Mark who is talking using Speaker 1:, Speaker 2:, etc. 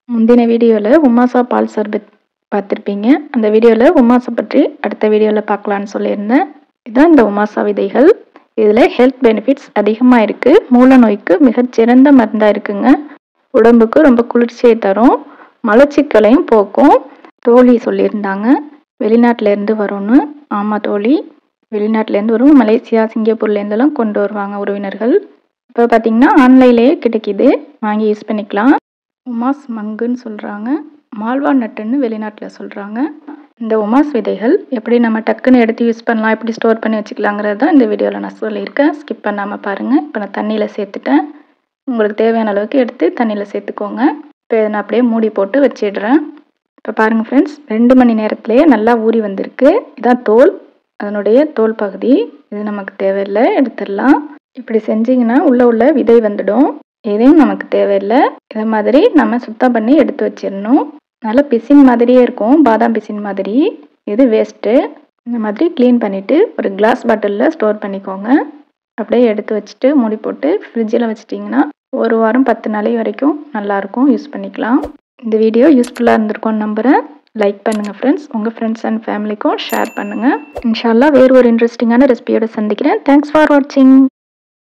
Speaker 1: முந்தின வீடியோவில் உமாசா பால் சர்பத் பார்த்துருப்பீங்க அந்த வீடியோவில் உமாசா பற்றி அடுத்த வீடியோவில் பார்க்கலான்னு சொல்லியிருந்தேன் இதுதான் இந்த உமாசா விதைகள் இதில் ஹெல்த் பெனிஃபிட்ஸ் அதிகமாக இருக்குது மூல நோய்க்கு மிகச்சிறந்த மருந்தாக இருக்குங்க உடம்புக்கு ரொம்ப குளிர்ச்சியை தரும் மலச்சிக்கலையும் போக்கும் தோழி சொல்லியிருந்தாங்க வெளிநாட்டிலேருந்து வரும்னு ஆமாம் தோழி வெளிநாட்டிலேருந்து வரும் மலேசியா சிங்கப்பூர்லேருந்தெல்லாம் கொண்டு வருவாங்க உறவினர்கள் இப்போ பார்த்தீங்கன்னா ஆன்லைன்லேயே கிடைக்கிது வாங்கி யூஸ் பண்ணிக்கலாம் உமாஸ் மங்குன்னு சொல்கிறாங்க மால்வா நட்டுன்னு வெளிநாட்டில் சொல்கிறாங்க இந்த உமாஸ் விதைகள் எப்படி நம்ம டக்குன்னு எடுத்து யூஸ் பண்ணலாம் எப்படி ஸ்டோர் பண்ணி வச்சுக்கலாங்கிறது தான் இந்த வீடியோவில் நான் சொல்லியிருக்கேன் ஸ்கிப் பண்ணாமல் பாருங்கள் இப்போ நான் தண்ணியில் சேர்த்துட்டேன் உங்களுக்கு தேவையான அளவுக்கு எடுத்து தண்ணியில் சேர்த்துக்கோங்க இப்போ இதை நான் அப்படியே மூடி போட்டு வச்சிடுறேன் இப்போ பாருங்கள் ஃப்ரெண்ட்ஸ் ரெண்டு மணி நேரத்துலேயே நல்லா ஊறி வந்திருக்கு இதான் தோல் அதனுடைய தோல் பகுதி இது நமக்கு தேவையில்லை எடுத்துடலாம் இப்படி செஞ்சிங்கன்னா உள்ளே உள்ள விதை வந்துடும் எதையும் நமக்கு தேவையில்லை இதை மாதிரி நம்ம சுத்தம் பண்ணி எடுத்து வச்சிடணும் நல்லா பிசின் மாதிரியே இருக்கும் பாதாம் பிசின் மாதிரி இது வேஸ்ட்டு இந்த மாதிரி க்ளீன் பண்ணிவிட்டு ஒரு கிளாஸ் பாட்டிலில் ஸ்டோர் பண்ணிக்கோங்க அப்படியே எடுத்து வச்சுட்டு மூடி போட்டு ஃப்ரிட்ஜில் வச்சிட்டிங்கன்னா ஒரு வாரம் பத்து நாளைக்கு வரைக்கும் நல்லாயிருக்கும் யூஸ் பண்ணிக்கலாம் இந்த வீடியோ யூஸ்ஃபுல்லாக இருந்திருக்கும்னு நம்புகிறேன் லைக் பண்ணுங்கள் ஃப்ரெண்ட்ஸ் உங்கள் ஃப்ரெண்ட்ஸ் அண்ட் ஃபேமிலிக்கும் ஷேர் பண்ணுங்கள் இன்ஷால்லா வேறு ஒரு இன்ட்ரெஸ்டிங்கான ரெசிபியோட சந்திக்கிறேன் தேங்க்ஸ் ஃபார் வாட்சிங்